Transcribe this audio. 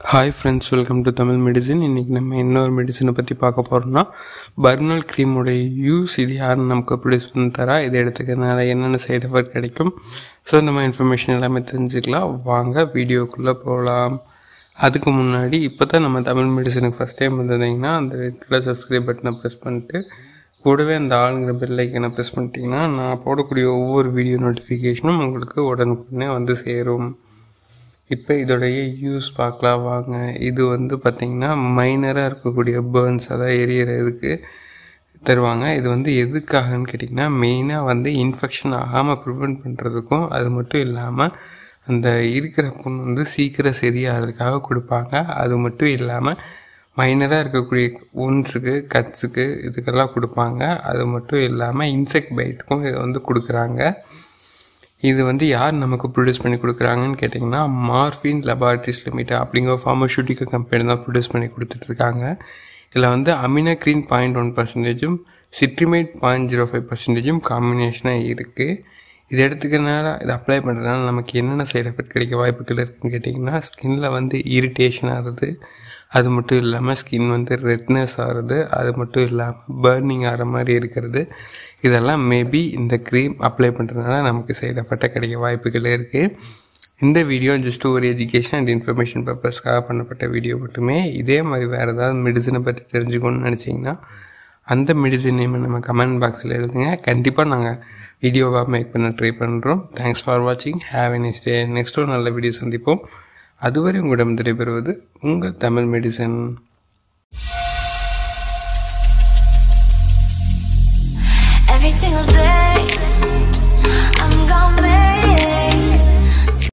hi friends welcome to Tamil medicine இன்றைக்கி நம்ம இன்னொரு மெடிசனை பற்றி பார்க்க போகிறோம்னா பர்னல் க்ரீமோடைய யூஸ் இது யார் நமக்கு ப்ரொடியூஸ் பண்ணி தரா இதை எடுத்துக்கிறதுனால என்னென்ன சைடு எஃபெக்ட் கிடைக்கும் ஸோ இந்த மாதிரி இன்ஃபர்மேஷன் எல்லாமே தெரிஞ்சுக்கலாம் வாங்க வீடியோக்குள்ளே போகலாம் அதுக்கு முன்னாடி இப்போ தான் நம்ம தமிழ் மெடிசனுக்கு ஃபஸ்ட் டைம் வந்திருந்தீங்கன்னா அந்த ரெட் கலர் சப்ஸ்கிரைப் பட்டனை ப்ரெஸ் பண்ணிட்டு கூடவே அந்த ஆளுங்கிற பெல் ஐக்கனை ப்ரெஸ் பண்ணிட்டீங்கன்னா நான் போடக்கூடிய ஒவ்வொரு வீடியோ நோட்டிஃபிகேஷனும் உங்களுக்கு உடனுக்குடனே வந்து சேரும் இப்போ இதோடைய யூஸ் பார்க்கலாம் வாங்க இது வந்து பார்த்திங்கன்னா மைனராக இருக்கக்கூடிய பேர்ன்ஸ் அதாவது எரியறதுக்கு தருவாங்க இது வந்து எதுக்காகன்னு கேட்டிங்கன்னா மெயினாக வந்து இன்ஃபெக்ஷன் ஆகாமல் ப்ரிவெண்ட் பண்ணுறதுக்கும் அது மட்டும் இல்லாமல் அந்த இருக்கிற புண் வந்து சீக்கிரம் சரியாகிறதுக்காக கொடுப்பாங்க அது மட்டும் இல்லாமல் மைனராக இருக்கக்கூடிய ஒன்ஸுக்கு கட்ஸுக்கு இதுக்கெல்லாம் கொடுப்பாங்க அது மட்டும் இல்லாமல் இன்செக்ட் பைட்டுக்கும் இதை வந்து கொடுக்குறாங்க இது வந்து யார் நமக்கு ப்ரொடியூஸ் பண்ணி கொடுக்குறாங்கன்னு கேட்டிங்கன்னா மார்ஃபின் லெபார்ட்ரிஸ் லிமிடெட் அப்படிங்கிற ஃபார்மசூட்டிக்கல் கம்பெனி தான் ப்ரொடியூஸ் பண்ணி கொடுத்துட்ருக்காங்க இதில் வந்து அமினக்ரீன் பாயிண்ட் ஒன் பர்சன்டேஜும் சிட்ரிமேட் பாயிண்ட் ஜீரோ ஃபைவ் பர்சன்டேஜும் காம்பினேஷனாக இருக்குது இது எடுத்துக்கிறதுனால இது அப்ளை பண்ணுறதுனால நமக்கு என்னென்ன சைடு எஃபெக்ட் கிடைக்க வாய்ப்புகள் இருக்குன்னு கேட்டிங்கன்னா ஸ்கின்ல வந்து இரிட்டேஷன் ஆகுது அது மட்டும் இல்லாமல் ஸ்கின் வந்து ரெட்னஸ் ஆகுறது அது மட்டும் இல்லாமல் பர்னிங் ஆகிற மாதிரி இருக்கிறது இதெல்லாம் மேபி இந்த க்ரீம் அப்ளை பண்ணுறதுனால நமக்கு சைடு எஃபெக்டாக கிடைக்க வாய்ப்புகள் இருக்குது இந்த வீடியோ ஜஸ்ட் ஒரு எஜுகேஷன் அண்ட் இன்ஃபர்மேஷன் பர்பஸ்க்காக பண்ணப்பட்ட வீடியோ மட்டுமே இதே மாதிரி வேறு ஏதாவது மெடிசனை பற்றி தெரிஞ்சுக்கணும்னு நினச்சிங்கன்னா அந்த மெடிசன் நேம் நம்ம கமெண்ட் பாக்ஸில் எழுதுங்க கண்டிப்பாக நாங்கள் வீடியோவாக மேக் பண்ண ட்ரை பண்ணுறோம் தேங்க்ஸ் ஃபார் வாட்சிங் have a next day next ஒரு நல்ல வீடியோ சந்திப்போம் அதுவரை உங்களிடம் விடைபெறுவது உங்கள் தமிழ் மெடிசன்